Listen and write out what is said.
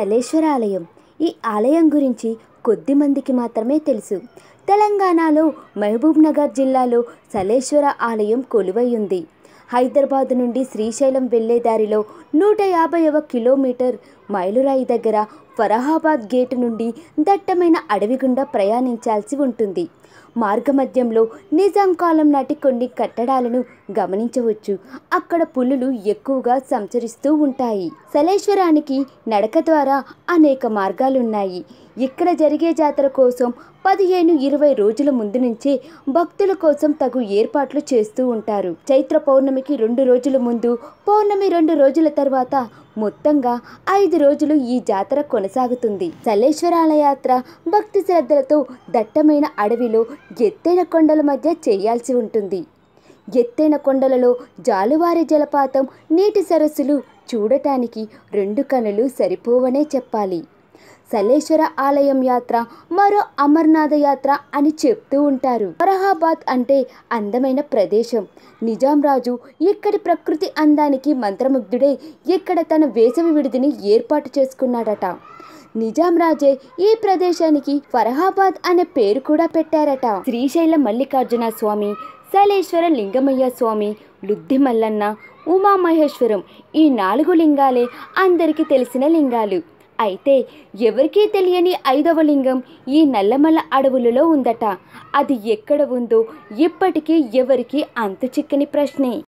సలేశ్వర ఆలయం ఈ ఆలయం గురించి కొద్ది మందికి మాత్రమే తెలుసు తెలంగాణలో మహబూబ్ నగర్ జిల్లాలో సలేశ్వర ఆలయం కొలువై ఉంది హైదరాబాద్ నుండి శ్రీశైలం వెళ్లే దారిలో నూట యాభైవ కిలోమీటర్ మైలురాయి దగ్గర ఫరహాబాద్ గేటు నుండి దట్టమైన అడవి గుండా ప్రయాణించాల్సి ఉంటుంది మార్గమధ్యంలో నిజాం కాలం నాటి కొన్ని కట్టడాలను గమనించవచ్చు అక్కడ పులులు ఎక్కువగా సంచరిస్తూ ఉంటాయి సలేశ్వరానికి నడక ద్వారా అనేక మార్గాలున్నాయి ఇక్కడ జరిగే జాతర కోసం పదిహేను ఇరవై రోజుల ముందు నుంచే భక్తుల కోసం తగు ఏర్పాట్లు చేస్తూ ఉంటారు చైత్ర పౌర్ణమికి రెండు రోజుల ముందు పౌర్ణమి రెండు రోజుల తర్వాత మొత్తంగా ఐదు రోజులు ఈ జాతర కొనసాగుతుంది సలేశ్వరాల యాత్ర భక్తి శ్రద్ధలతో దట్టమైన అడవిలో ఎత్తైన కొండల మధ్య చేయాల్సి ఉంటుంది ఎత్తైన కొండలలో జాలువారి జలపాతం నీటి సరస్సులు చూడటానికి రెండు కనులు సరిపోవనే చెప్పాలి సలేశ్వర ఆలయం యాత్ర మరో అమర్నాథ యాత్ర అని చెప్తూ ఉంటారు ఫరహాబాద్ అంటే అందమైన ప్రదేశం నిజాం రాజు ఇక్కడి ప్రకృతి అందానికి మంత్రముగ్ధుడై ఇక్కడ తన వేసవి విడిదిని ఏర్పాటు చేసుకున్నాడట నిజాం రాజే ఈ ప్రదేశానికి ఫరహాబాద్ అనే పేరు కూడా పెట్టారట శ్రీశైల మల్లికార్జున స్వామి సలేశ్వర లింగమయ్య స్వామి లుద్ది మల్లన్న ఉమామహేశ్వరం ఈ నాలుగు లింగాలే అందరికీ తెలిసిన లింగాలు అయితే ఎవరికీ తెలియని ఐదవ లింగం ఈ నల్లమల్ల అడవులలో ఉందట అది ఎక్కడ ఉందో ఇప్పటికీ ఎవరికీ అంతు చిక్కని ప్రశ్నే